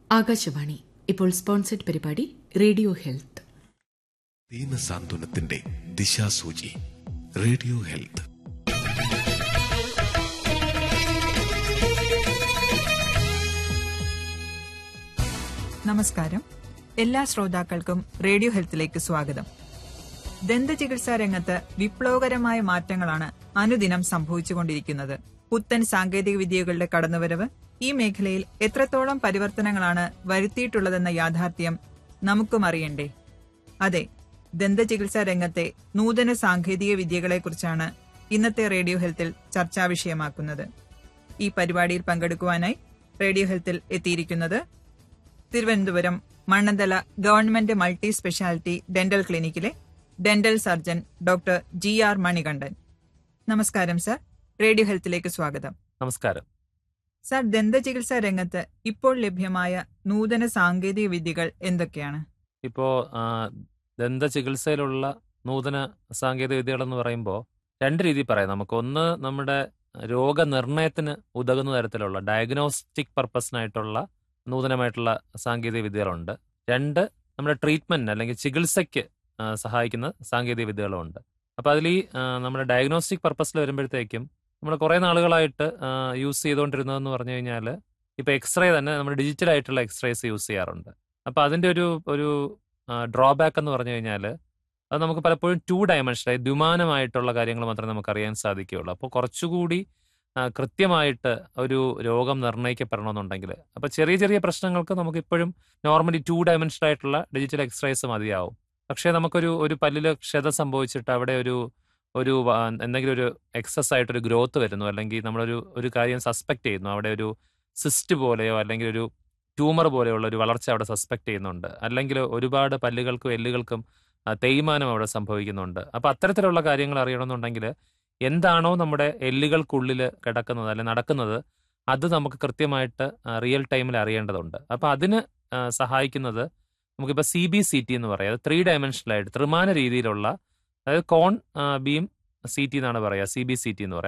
ആകാശവാണി ഇപ്പോൾ സ്പോൺസർഡ് പരിപാടി radio health ദീനസാന്ത്വനത്തിന്റെ ദിശാസൂചി റേഡിയോ ഹെൽത്ത് നമസ്കാരം എല്ലാ ശ്രോതാക്കൾക്കും റേഡിയോ ഹെൽത്തിലേക്ക് സ്വാഗതം ദന്തചികിത്സാ രംഗത്ത് വിപ്ലവകരമായ മാറ്റങ്ങളാണ് അനുദിനം സംഭവിച്ചുകൊണ്ടിരിക്കുന്നത് പുത്തൻ സാങ്കേതിക വിദ്യകളുടെ കടന്നുവരവ് ഈ മേഖലയിൽ എത്രത്തോളം പരിവർത്തനങ്ങളാണ് വരുത്തിയിട്ടുള്ളതെന്ന യാഥാർത്ഥ്യം നമുക്കും അറിയണ്ടേ അതെ ദന്തചികിത്സാ രംഗത്തെ നൂതന സാങ്കേതിക വിദ്യകളെക്കുറിച്ചാണ് ഇന്നത്തെ റേഡിയോ ഹെൽത്തിൽ ചർച്ചാ വിഷയമാക്കുന്നത് ഈ പരിപാടിയിൽ പങ്കെടുക്കുവാനായി റേഡിയോ ഹെൽത്തിൽ എത്തിയിരിക്കുന്നത് Thiruvananthapuram Mannanthala government multi speciality dental ക്ലിനിക്കിലെ dental surgeon doctor G R Manikandan നമസ്കാരം സർ റേഡിയോ ഹെൽത്തിലേക്ക് സ്വാഗതം നമസ്കാരം സർ ദന്തചികിത്സാ രംഗത്ത് ഇപ്പോൾ ലഭ്യമായ നൂതന സാങ്കേതിക വിദ്യകൾ എന്തൊക്കെയാണ് ഇപ്പോ ആ, ദന്ത ചികിത്സയിലുള്ള നൂതന സാങ്കേതിക വിദ്യകൾ എന്ന് പറയുമ്പോൾ രണ്ട് രീതിയിൽ പറയാം നമുക്ക് ഒന്ന് നമ്മുടെ രോഗനിർണയത്തിന് ഉതകുന്ന തരത്തിലുള്ള ഡയഗ്നോസ്റ്റിക് പർപ്പസിനായിട്ടുള്ള നൂതനമായിട്ടുള്ള സാങ്കേതിക വിദ്യകളുണ്ട് രണ്ട് നമ്മുടെ ട്രീറ്റ്മെന്റ് അല്ലെങ്കിൽ ചികിത്സയ്ക്ക് ആ, സഹായിക്കുന്ന സാങ്കേതിക വിദ്യകളുമുണ്ട് അപ്പോൾ അതിൽ ഈ ആ, നമ്മുടെ ഡയഗ്നോസ്റ്റിക് പർപ്പസിൽ വരുമ്പോഴത്തേക്കും നമ്മൾ കുറേ നാളുകളായിട്ട് യൂസ് ചെയ്തുകൊണ്ടിരുന്നതെന്ന് പറഞ്ഞു കഴിഞ്ഞാൽ ഇപ്പോൾ എക്സ്റേ തന്നെ നമ്മൾ ഡിജിറ്റൽ ആയിട്ടുള്ള എക്സ്റേസ് യൂസ് ചെയ്യാറുണ്ട് അപ്പോൾ അതിൻ്റെ ഒരു ഒരു ഡ്രോബാക്ക് എന്ന് പറഞ്ഞു കഴിഞ്ഞാൽ അത് നമുക്ക് പലപ്പോഴും ടു ഡയമെൻഷൻ ദ്വിമാനമായിട്ടുള്ള കാര്യങ്ങൾ മാത്രമേ നമുക്ക് അറിയാൻ സാധിക്കുകയുള്ളൂ അപ്പോൾ കുറച്ചുകൂടി ആ, കൃത്യമായിട്ട് ഒരു രോഗം നിർണ്ണയിക്കപ്പെടണമെന്നുണ്ടെങ്കിൽ അപ്പോൾ ചെറിയ ചെറിയ പ്രശ്നങ്ങൾക്ക് നമുക്ക് ഇപ്പോഴും നോർമലി ടു ഡയമെൻഷൻ ആയിട്ടുള്ള ഡിജിറ്റൽ എക്സ്റേസ് മതിയാവും പക്ഷേ നമുക്കൊരു ഒരു പല്ലിൽ ക്ഷത സംഭവിച്ചിട്ട് അവിടെ ഒരു ഒരു വ- എന്തെങ്കിലും ഒരു എക്സസ് ആയിട്ടൊരു ഗ്രോത്ത് വരുന്നു അല്ലെങ്കിൽ നമ്മളൊരു ഒരു കാര്യം സസ്പെക്ട് ചെയ്യുന്നു അവിടെ ഒരു സിസ്റ്റ് പോലെയോ അല്ലെങ്കിൽ ഒരു ട്യൂമർ പോലെയുള്ള ഒരു വളർച്ച അവിടെ സസ്പെക്ട് ചെയ്യുന്നുണ്ട് അല്ലെങ്കിൽ ഒരുപാട് പല്ലുകൾക്കും എല്ലുകൾക്കും ആ, തേയ്മാനം അവിടെ സംഭവിക്കുന്നുണ്ട് അപ്പോൾ അത്തരത്തിലുള്ള കാര്യങ്ങൾ അറിയണമെന്നുണ്ടെങ്കിൽ എന്താണോ നമ്മുടെ എല്ലുകൾക്കുള്ളിൽ കിടക്കുന്നത് അല്ലെങ്കിൽ നടക്കുന്നത് അത് നമുക്ക് കൃത്യമായിട്ട് റിയൽ ടൈമിൽ അറിയേണ്ടതുണ്ട് അപ്പോൾ അതിന് ആ, സഹായിക്കുന്നത് നമുക്കിപ്പോൾ സി ബി സി ടി എന്ന് പറയാം ത്രീ ഡയമെൻഷനലായിട്ട് ത്രിമാന രീതിയിലുള്ള അതായത് കോൺ ബീം സി ടി എന്നാണ് പറയുക സി ബി സി ടി എന്ന് പറയുക